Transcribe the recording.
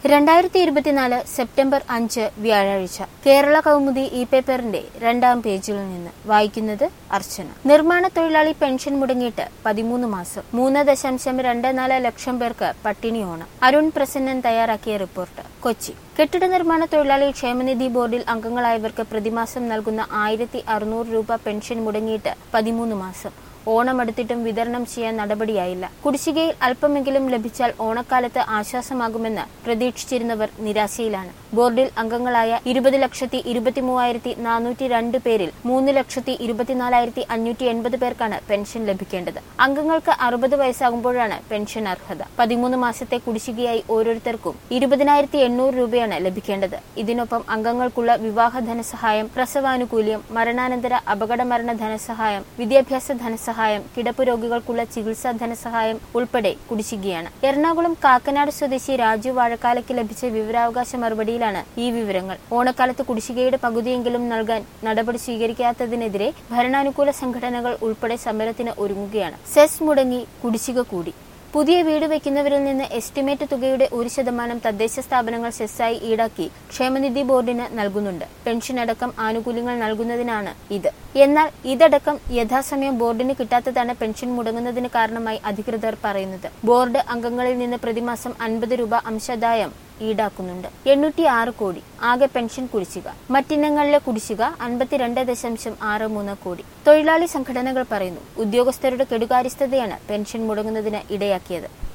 രണ്ടായിരത്തി ഇരുപത്തിനാല് സെപ്റ്റംബർ അഞ്ച് വ്യാഴാഴ്ച കേരള കൗമുദി ഇ പേപ്പറിന്റെ രണ്ടാം പേജിൽ നിന്ന് വായിക്കുന്നത് അർച്ചന നിർമ്മാണ തൊഴിലാളി പെൻഷൻ മുടങ്ങിയിട്ട് പതിമൂന്ന് മാസം മൂന്ന് ദശാംശം രണ്ട് നാല് ലക്ഷം പേർക്ക് പട്ടിണി ഓണം അരുൺ പ്രസന്നൻ തയ്യാറാക്കിയ റിപ്പോർട്ട് കൊച്ചി കെട്ടിട നിർമ്മാണ തൊഴിലാളി ക്ഷേമനിധി ബോർഡിൽ അംഗങ്ങളായവർക്ക് പ്രതിമാസം നൽകുന്ന ആയിരത്തി അറുന്നൂറ് രൂപ പെൻഷൻ മുടങ്ങിയിട്ട് പതിമൂന്ന് മാസം ഓണം അടുത്തിട്ടും വിതരണം ചെയ്യാൻ നടപടിയായില്ല കുടിശ്ശികയിൽ അല്പമെങ്കിലും ലഭിച്ചാൽ ഓണക്കാലത്ത് ആശ്വാസമാകുമെന്ന് പ്രതീക്ഷിച്ചിരുന്നവർ നിരാശയിലാണ് ബോർഡിൽ അംഗങ്ങളായ ഇരുപത് ലക്ഷത്തി ഇരുപത്തി മൂവായിരത്തി നാനൂറ്റി രണ്ട് പേരിൽ മൂന്ന് ലക്ഷത്തി ഇരുപത്തിനാലായിരത്തി അഞ്ഞൂറ്റി എൺപത് പേർക്കാണ് പെൻഷൻ ലഭിക്കേണ്ടത് അംഗങ്ങൾക്ക് അറുപത് വയസ്സാകുമ്പോഴാണ് പെൻഷൻ അർഹത പതിമൂന്ന് മാസത്തെ കുടിശ്ശികയായി ഓരോരുത്തർക്കും ഇരുപതിനായിരത്തി എണ്ണൂറ് രൂപയാണ് ലഭിക്കേണ്ടത് ഇതിനൊപ്പം അംഗങ്ങൾക്കുള്ള വിവാഹ ധനസഹായം പ്രസവാനുകൂല്യം മരണാനന്തര അപകട മരണ ധനസഹായം വിദ്യാഭ്യാസ ധനസഹായം കിടപ്പ് രോഗികൾക്കുള്ള ചികിത്സാ ധനസഹായം ഉൾപ്പെടെ കുടിശ്ശികയാണ് എറണാകുളം കാക്കനാട് സ്വദേശി രാജു വാഴക്കാലയ്ക്ക് ലഭിച്ച വിവരാവകാശ മറുപടിയിലാണ് ഈ വിവരങ്ങൾ ഓണക്കാലത്ത് കുടിശ്ശികയുടെ പകുതിയെങ്കിലും നൽകാൻ നടപടി സ്വീകരിക്കാത്തതിനെതിരെ ഭരണാനുകൂല സംഘടനകൾ ഉൾപ്പെടെ സമരത്തിന് ഒരുങ്ങുകയാണ് സെസ് മുടങ്ങി കുടിശ്ശിക കൂടി പുതിയ വീട് വെക്കുന്നവരിൽ നിന്ന് എസ്റ്റിമേറ്റ് തുകയുടെ ഒരു ശതമാനം തദ്ദേശ സ്ഥാപനങ്ങൾ സെസ്സായി ഈടാക്കി ക്ഷേമനിധി ബോർഡിന് നൽകുന്നുണ്ട് പെൻഷൻ അടക്കം ആനുകൂല്യങ്ങൾ നൽകുന്നതിനാണ് ഇത് എന്നാൽ ഇതടക്കം യഥാസമയം ബോർഡിന് കിട്ടാത്തതാണ് പെൻഷൻ മുടങ്ങുന്നതിന് കാരണമായി അധികൃതർ പറയുന്നത് ബോർഡ് അംഗങ്ങളിൽ നിന്ന് പ്രതിമാസം അൻപത് രൂപ അംശദായം ഈടാക്കുന്നുണ്ട് എണ്ണൂറ്റി ആറ് കോടി ആകെ പെൻഷൻ കുടിശ്ശിക മറ്റിനങ്ങളിലെ കുടിശ്ശിക അൻപത്തിരണ്ട് ദശാംശം ആറ് മൂന്ന് കോടി തൊഴിലാളി സംഘടനകൾ പറയുന്നു ഉദ്യോഗസ്ഥരുടെ കെടുകാര്യസ്ഥതയാണ് പെൻഷൻ മുടങ്ങുന്നതിന് ഇടയാക്കിയത്